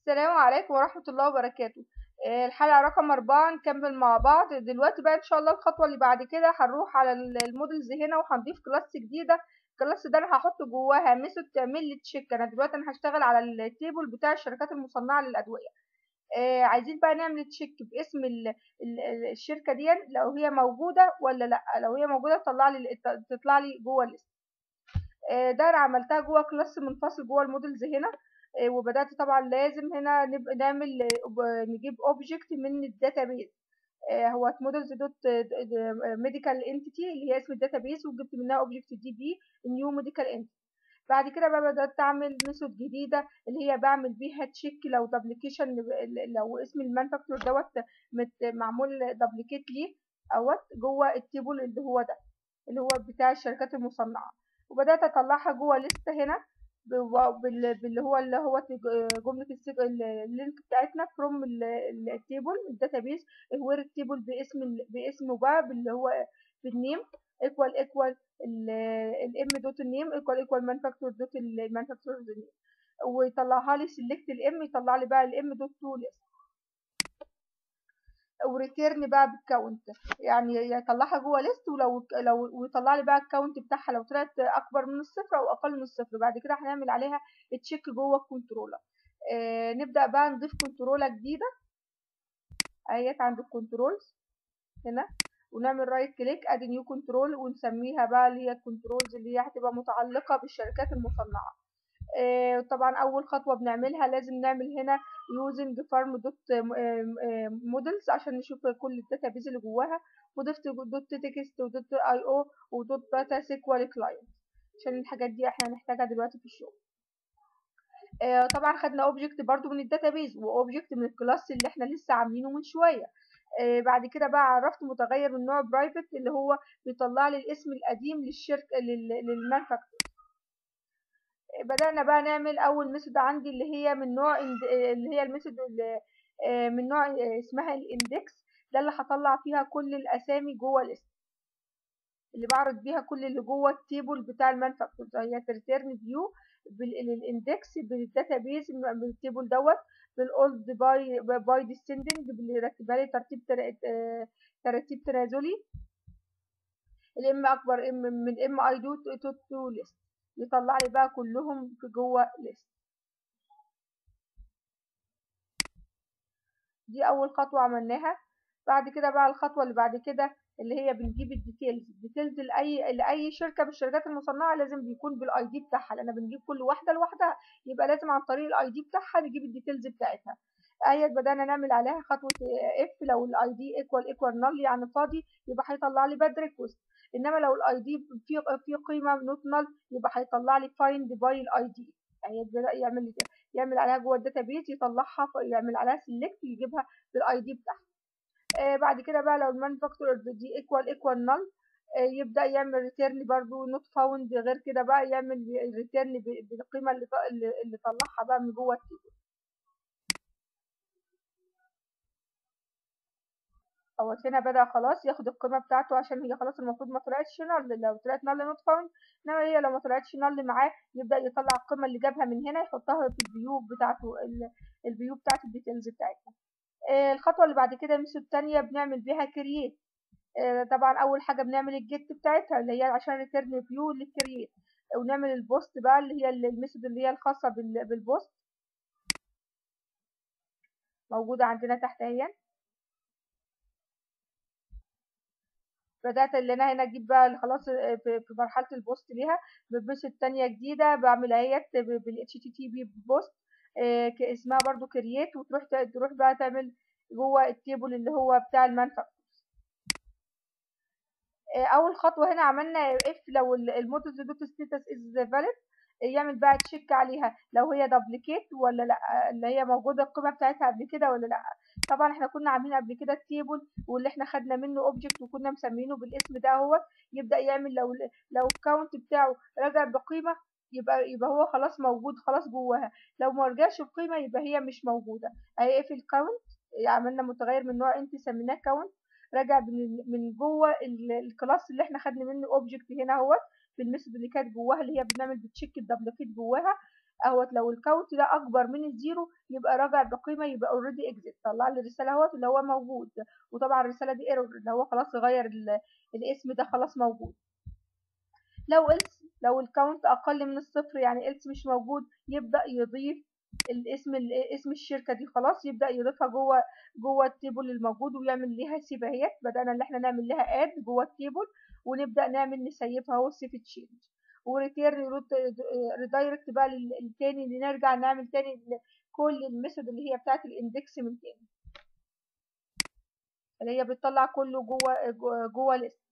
السلام عليكم ورحمة الله وبركاته آه، الحلقة رقم أربعة نكمل مع بعض دلوقتي بقى إن شاء الله الخطوة اللي بعد كده هنروح على ال- المودلز هنا وهنضيف كلاس جديدة الكلاس ده أنا هحط جواها ميثود تعمل لي تشيك أنا دلوقتي أنا هشتغل على التيبل بتاع الشركات المصنعة للأدوية آه عايزين بقى نعمل تشيك باسم ال ال ال- الشركة دي لو هي موجودة ولا لأ لو هي موجودة تطلع لي تطلع لي جوه الليست آه، ده انا عملتها جوه كلاس منفصل جوه المودلز هنا آه، وبدات طبعا لازم هنا نبقى نعمل آه، ب- نجيب اوبجكت من الداتابيز هو مودلز دوت ميديكال انتيتي اللي هي اسم الداتابيز وجبت منها اوبجكت دي بي نيو ميديكال انتيتي بعد كده بقى بدات اعمل ميثود جديده اللي هي بعمل بيها تشيك لو دبليكيشن لو اسم المانفاكتور دوت مت- معمول دبليكيت ليه اوت جوه التيبل اللي هو ده اللي هو بتاع الشركات المصنعه وبدات اطلعها جوه لسته هنا ب- بال- باللي هو اللي هو تج- جمله السيج- ال- اللينك بتاعتنا فروم التيبل الداتابيز وير التيبل باسم ال- باسمه بقى باللي هو بالنيم ايكوال ايكوال الام دوت النيم ايكوال ايكوال مانفاكتور دوت المانفاكتور ويطلعها لي سيلكت الام يطلع لي بقى الام دوت تو ليست وريتيرن بقى بالكاونت يعني يطلعها جوه ليست ولو لو ويطلع لي بقى الكاونت بتاعها لو طلعت اكبر من الصفر او اقل من الصفر بعد كده هنعمل عليها تشيك جوه الكنترولر آه نبدا بقى نضيف كنترولة جديده اهيت عند الكنترولز هنا ونعمل رايت كليك ادي نيو كنترول ونسميها بقى اللي هي الكنترولز اللي هي هتبقى متعلقه بالشركات المصنعه آه، طبعا اول خطوه بنعملها لازم نعمل هنا using farm دوت مودلز عشان نشوف كل الداتابيز اللي جواها وضفت دوت تكست ودوت اي او ودوت داتا سيكوال كلاينت عشان الحاجات دي احنا هنحتاجها دلوقتي في الشغل آه، طبعا خدنا اوبجكت برضو من الداتابيز واوبجكت من الكلاس اللي احنا لسه عاملينه من شويه آه، بعد كده بقى عرفت متغير من نوع برايفت اللي هو بيطلع لي الاسم القديم للشركه للمانفاكتور بدأنا بقى نعمل أول ميثود عندي اللي هي من نوع إند- اللي هي الميثود اللي آه، من نوع آه، اسمها الاندكس ده اللي هطلع فيها كل الأسامي جوه الليست اللي بعرض بيها كل اللي جوه التيبل بتاع المانفاكتور هي ريتيرن فيو بالاندكس بالداتابيز بالتيبل دوت بالاولد باي باي ديسندنج اللي رتبها لي ترتيب تر- آه، ترتيب تنازلي الام اكبر ام من ام اي دو تو تو ليست يطلع لي بقى كلهم في جوه ليست دي اول خطوه عملناها بعد كده بقى الخطوه اللي بعد كده اللي هي بنجيب الديتيلز الديتيلز لاي لاي شركه من الشركات المصنعه لازم بيكون بالاي دي بتاعها لان بنجيب كل واحده لوحدها يبقى لازم عن طريق الاي دي بتاعها نجيب الديتيلز بتاعتها اهي بدانا نعمل عليها خطوه اف لو الاي دي ايكوال ايكوال نل يعني فاضي يبقى هيطلع لي باد ريكوست انما لو الاي دي في في قيمه نوت نل يبقى هيطلع لي فايند باي الاي دي يعني يبدا يعمل يعمل عليها جوه الداتابيز يطلعها يعمل عليها سيلكت يجيبها بالاي دي بتاعها آه بعد كده بقى لو المانفاكتور دي ايكوال ايكوال نل يبدا يعمل ريتيرن برضو نوت فاوند غير كده بقى يعمل ريتيرن بالقيمه اللي ط- اللي اللي طلعها بقى من جوه التيبل اهوت هنا بدأ خلاص ياخد القيمة بتاعته عشان هي خلاص المفروض ما طلعتش نل لو طلعت نل نوت فاوند انما هي لو ما طلعتش نل معاه يبدأ يطلع القيمة اللي جابها من هنا يحطها في الفيو بتاعته ال- الفيو بتاعت الديتيلز بتاعتنا آه، الخطوة اللي بعد كده ميثود تانية بنعمل بيها كرييت طبعا أول حاجة بنعمل الجيت بتاعتها اللي هي عشان ريتيرن فيو للكرييت ونعمل البوست بقى اللي هي الميثود اللي هي الخاصة بال- بالبوست موجودة عندنا تحت اهي بدأت اللي انا هنا اجيب بقى خلاص في في مرحلة البوست ليها بميثود تانية جديدة بعمل اهيت بال HTTP بوست آه، ك- اسمها برضو كرييت وتروح ت- تروح بقى تعمل جوه التيبل اللي هو بتاع المانفاكتور اول خطوة هنا عملنا اف لو المودلز دوت ستاتس از فاليد يعمل بقى تشيك عليها لو هي دبليكيت ولا لا اللي هي موجودة القيمة بتاعتها قبل كده ولا لا طبعا احنا كنا عاملين قبل كده التيبل واللي احنا خدنا منه اوبجكت وكنا مسمينه بالاسم ده هو يبدأ يعمل لو لو الكاونت بتاعه رجع بقيمة يبقى يبقى هو خلاص موجود خلاص جواها لو ما رجعش بقيمة يبقى هي مش موجودة اهي ايه في الكاونت عملنا متغير من نوع انت سميناه كاونت راجع من من جوه ال- الكلاس اللي احنا خدنا منه اوبجكت هنا اهوت في الميثود اللي كانت جواها اللي هي بنعمل بتشيك الدبليكيت جواها اهوت لو الكاونت ده اكبر من الزيرو يبقى راجع بقيمه يبقى اوريدي اكزيت طلع لي الرساله اهوت اللي هو موجود وطبعا الرساله دي ايرور اللي هو خلاص غير الاسم ده خلاص موجود لو else لو الكاونت اقل من الصفر يعني else مش موجود يبدا يضيف الاسم اسم الشركه دي خلاص يبدا يضيفها جوه جوه التيبل الموجود ويعمل ليها سيف اهيت بدانا ان احنا نعمل لها اد جوه التيبل ونبدا نعمل نسيفها اهو سيف تشينج وريتيرن ريدايركت بقى للتاني اللي نرجع نعمل تاني كل الميثود اللي هي بتاعت الاندكس من تاني اللي هي بتطلع كله جوه جوه ليست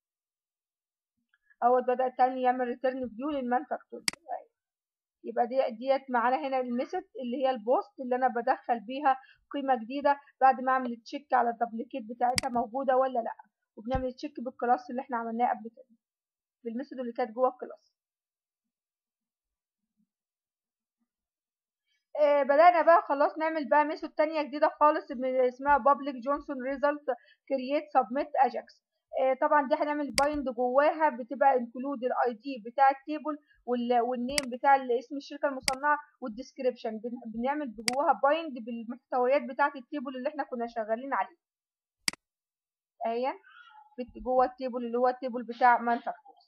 اول بدأ تاني يعمل ريتيرن فيو للمانفاكتور يبقى دي ديت معانا هنا الميثود اللي هي البوست اللي انا بدخل بيها قيمه جديده بعد ما اعمل تشيك على الدبليكيت بتاعتها موجوده ولا لا وبنعمل تشيك بالكلاس اللي احنا عملناه قبل كده بالميثود اللي كانت جوه الكلاس آه بدأنا بقى خلاص نعمل بقى ميثود تانية جديدة خالص اسمها public johnson result create submit ajax آه طبعا دي هنعمل بايند جواها بتبقى انكلود الاي دي بتاع التيبل والنيم بتاع اسم الشركه المصنعه والديسكريبشن بنعمل جواها بايند بالمحتويات بتاعه التيبل اللي احنا كنا شغالين عليه اهي جوه التيبل اللي هو التيبل بتاع مانفاكتورز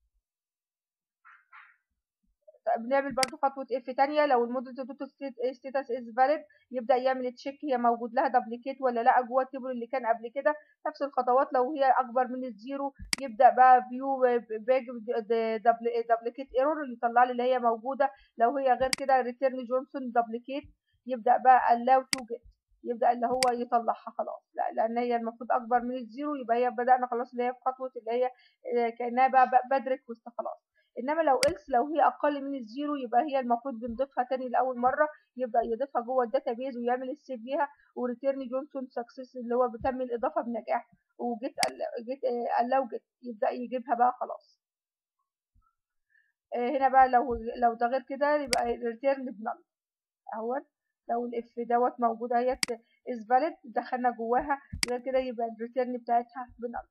بنعمل برضو خطوة اف تانية لو الموديل دوت ستاتس از فاليد يبدأ يعمل تشيك هي موجود لها دبليكيت ولا لا جوه التيبل اللي كان قبل كده نفس الخطوات لو هي اكبر من الزيرو يبدأ بقى فيو باج دبليكيت ايرور اللي يطلع لي اللي هي موجودة لو هي غير كده ريتيرن جونسون دبليكيت يبدأ بقى allow to get يبدأ اللي هو يطلعها خلاص لا لأن هي المفروض أكبر من الزيرو يبقى هي بدأنا خلاص اللي هي في خطوة اللي هي كأنها بقى باد ريكوست خلاص انما لو else لو هي اقل من الزيرو يبقى هي المفروض بنضيفها تاني لاول مره يبدا يضيفها جوه الداتابيز ويعمل السيف ليها وريتيرن جونسون سكسس اللي هو بتم الاضافه بنجاح وجيت جيت allow جيت يبدا يجيبها بقى خلاص هنا بقى لو لو ده غير كده يبقى ريتيرن بنل اهوت لو الاف دوت موجود اهيت از فاليد دخلنا جواها غير كده يبقى الريتيرن بتاعتها بنل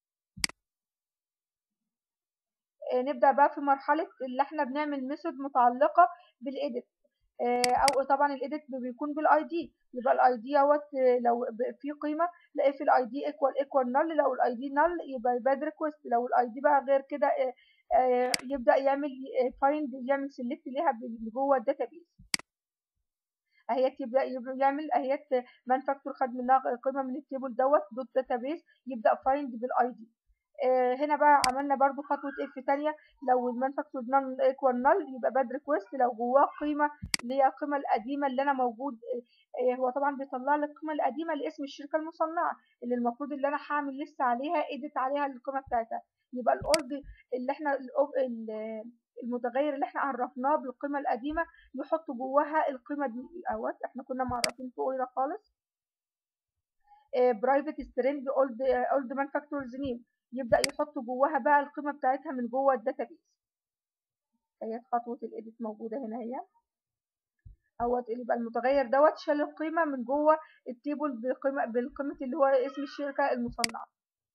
نبدأ بقى في مرحلة اللي احنا بنعمل ميثود متعلقة بالايديت او طبعا الايديت بيكون بالاي دي يبقى الاي دي اهوت لو في قيمه لا في الاي دي ايكوال ايكوال نل لو الاي دي نل يبقى باد ريكوست لو الاي دي بقى غير كده يبدا يعمل فايند يعمل سيلكت ليها جوه الداتابيز اهيت يبدا يعمل اهيت مانفاكتور خد منها قيمه من التيبل دوت دوت داتابيز يبدا فايند بالاي دي آه هنا بقى عملنا برضو خطوة اف تانية لو المانفاكتور نل ايكوال نل يبقى باد ريكوست لو جواه قيمة اللي هي القيمة القديمة اللي انا موجود آه هو طبعا بيطلع لي القيمة القديمة لاسم الشركة المصنعة اللي المفروض اللي انا هعمل لسه عليها ايديت عليها القيمة بتاعتها يبقى الاورد اللي احنا المتغير اللي احنا عرفناه بالقيمة القديمة يحط جواها القيمة دي اهوت احنا كنا معرفين فوق هنا خالص برايفت سترينج اولد اولد مانفاكتورز نيم يبدأ يحط جواها بقى القيمة بتاعتها من جوه الداتابيز هي خطوة الايديت موجودة هنا هي اهوت يبقى المتغير دوت شال القيمة من جوه التيبل بقيمة بالقيمة اللي هو اسم الشركة المصنعة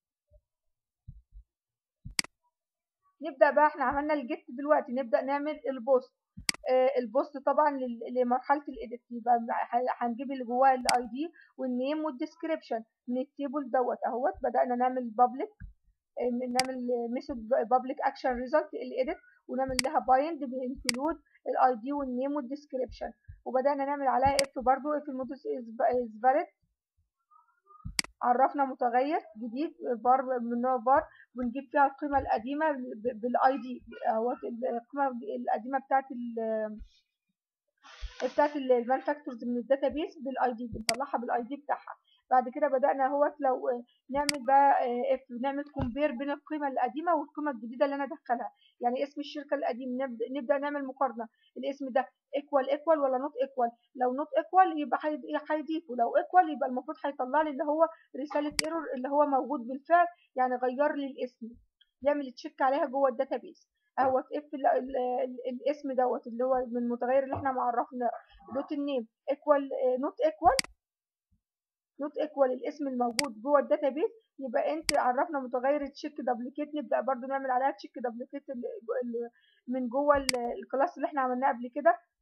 نبدأ بقى احنا عملنا الجيت دلوقتي نبدأ نعمل البوست آه البوست طبعا لمرحلة الايديت يبقى هنجيب اللي جواه الاي دي والنيم والديسكريبشن من التيبل دوت اهوت بدأنا نعمل بابليك نعمل ميثود بابليك اكشن ريزلت الايديت ونعمل لها بايند بانكلود الاي دي والنيم والديسكريبشن وبدانا نعمل عليها اف برضو اف الموديل از فاليد عرفنا متغير جديد بار من نوع بار ونجيب فيها القيمه القديمه بالاي دي اهوت القيمه القديمه بتاعت بتاعت المانفاكتورز من الداتابيس بالاي دي بنطلعها بالاي دي بتاعها بعد كده بدأنا اهوت لو نعمل بقى اف نعمل كومبير بين القيمة القديمة والقيمة الجديدة اللي انا ادخلها يعني اسم الشركة القديم نبدأ, نبدأ نعمل مقارنة الاسم ده ايكوال ايكوال ولا نوت ايكوال لو نوت ايكوال يبقى هيضيفه لو ايكوال يبقى المفروض هيطلع لي اللي هو رسالة ايرور اللي هو موجود بالفعل يعني غير لي الاسم يعمل تشيك عليها جوه الداتابيس اهوت اف الاسم دوت اللي هو من المتغير اللي احنا معرفنا دوت النيم ايكوال نوت ايكوال نوت ايكوال الاسم الموجود جوه الداتابيس يبقى انت عرفنا متغير تشيك دبليكيت نبدا برضو نعمل عليها تشيك دبليكيت من جوه الكلاس اللي احنا عملناه قبل كده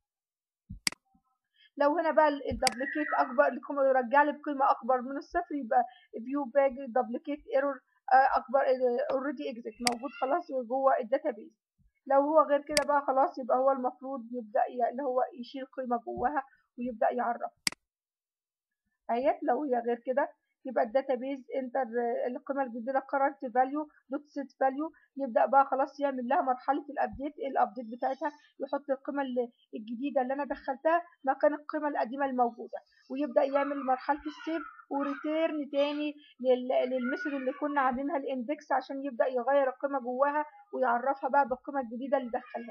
لو هنا بقى الدبليكيت اكبر يرجع لي بقيمه اكبر من الصفر يبقى فيو باج دبليكيت ايرور اكبر اوريدي اكزيت موجود خلاص جوه الداتابيز لو هو غير كده بقى خلاص يبقى هو المفروض يبدا اللي هو يشيل قيمه جواها ويبدا يعرف اهيت لو هي غير كده يبقى الداتابيز انتر القيمه الجديده current فاليو دوت سيت فاليو يبدا بقى خلاص يعمل لها مرحله الابديت الابديت بتاعتها يحط القيمه الجديده اللي انا دخلتها مكان القيمه القديمه الموجوده ويبدا يعمل مرحله السيف وريتيرن تاني للميثود اللي كنا عاملينها الاندكس عشان يبدا يغير القيمه جواها ويعرفها بقى بالقيمه الجديده اللي دخلها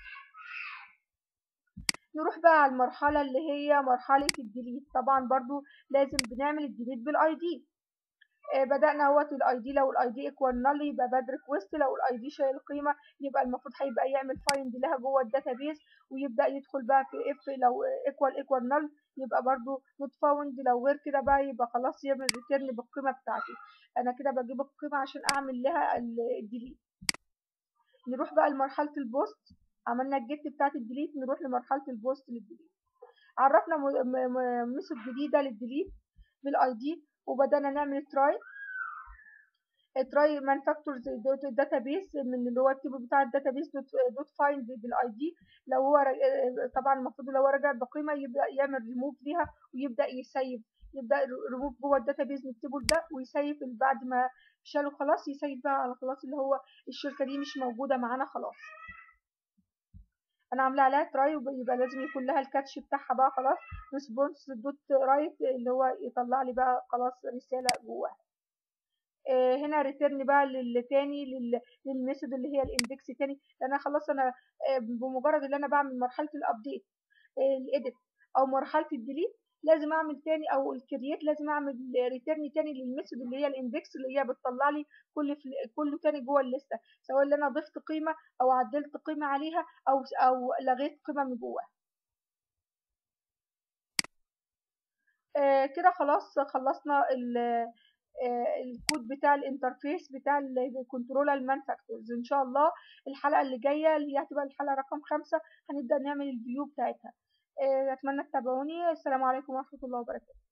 نروح بقى على المرحلة اللي هي مرحلة الديليت طبعا برضو لازم بنعمل الديليت بالاي دي آه بدأنا اهوت الاي دي لو الاي دي ايكوال نل يبقى باد ريكوست لو الاي دي شايل قيمة يبقى المفروض هيبقى يعمل فايند لها جوه الداتابيز ويبدأ يدخل بقى في اف لو ايكوال ايكوال نل يبقى برضو نوت فاوند لو غير كده بقى يبقى خلاص يعمل ريتيرن بالقيمة بتاعته انا كده بجيب القيمة عشان اعمل لها الديليت نروح بقى لمرحلة البوست عملنا الجيت بتاعت الديليت نروح لمرحله البوست للديليت عرفنا ميثود جديده للديليت بالاي دي وبدانا نعمل تراي تراي مانفاكتورز دوت داتابيس من اللي هو التيبل بتاع الداتابيس دوت, دوت فايند بالاي دي لو هو طبعا المفروض لو هو رجع بقيمه يبدا يعمل ريموف ليها ويبدا يسيف يبدا ريموف جوه الداتابيس من التيبل ده ويسيف بعد ما شاله خلاص يسيف بقى على خلاص اللي هو الشركه دي مش موجوده معانا خلاص انا عامله عليها تراي يبقى لازم يكون لها الكاتش بتاعها بقى خلاص ريسبونس دوت رايت اللي هو يطلع لي بقى خلاص رساله جواها آه هنا ريتيرن بقى للتاني للميثود اللي هي الاندكس تاني لان انا خلاص انا آه بمجرد ان انا بعمل مرحله الابديت آه الايديت او مرحله الديليت لازم اعمل تاني او الكرييت لازم اعمل ريتيرن تاني للميثود اللي هي الاندكس اللي هي بتطلع لي كل كله تاني جوه الليسته سواء اللي انا ضفت قيمه او عدلت قيمه عليها او او لغيت قيمه من جواها آه كده خلاص خلصنا آه الكود بتاع الانترفيس بتاع الكنترول المانفاكتورز ان شاء الله الحلقه اللي جايه اللي هي هتبقى الحلقه رقم خمسة هنبدا نعمل الفيو بتاعتها اتمنى تتابعوني السلام عليكم ورحمه الله وبركاته